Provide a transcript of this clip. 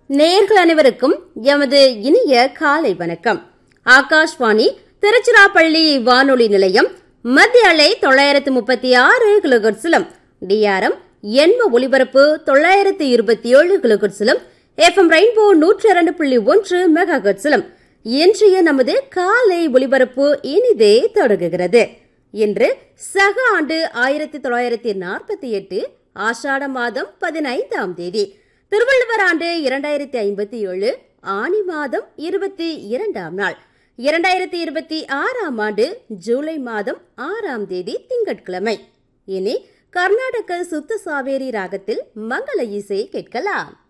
நேர்கள் அனைவருக்கும் எமது இனிய காலை வணக்கம் ஆகாஷ்வாணி திருச்சிராப்பள்ளி வானொலி நிலையம் மத்திய அலை தொள்ளாயிரத்து முப்பத்தி ஆறு கிலோகட்ஸிலும் டிஆர்எம் எண்ம ஒலிபரப்பு தொள்ளாயிரத்து இருபத்தி ஏழு கிலோகட்ஸிலும் எஃப்எம் ரெயின்போ நூற்றி இரண்டு புள்ளி ஒன்று மெகா கட்ஸிலும் இன்றைய நமது காலை ஒலிபரப்பு இனிதே தொடங்குகிறது இன்று சக ஆண்டு ஆயிரத்தி தொள்ளாயிரத்தி நாற்பத்தி எட்டு ஆஷாட மாதம் பதினைந்தாம் தேதி திருவள்ளுவர் ஆண்டு இரண்டாயிரத்தி ஐம்பத்தி ஏழு ஆனி மாதம் இருபத்தி இரண்டாம் நாள் இரண்டாயிரத்தி இருபத்தி ஆறாம் ஆண்டு ஜூலை மாதம் ஆறாம் தேதி திங்கட்கிழமை இனி கர்நாடக சுத்த சாவேரி ராகத்தில் மங்கள இசை கேட்கலாம்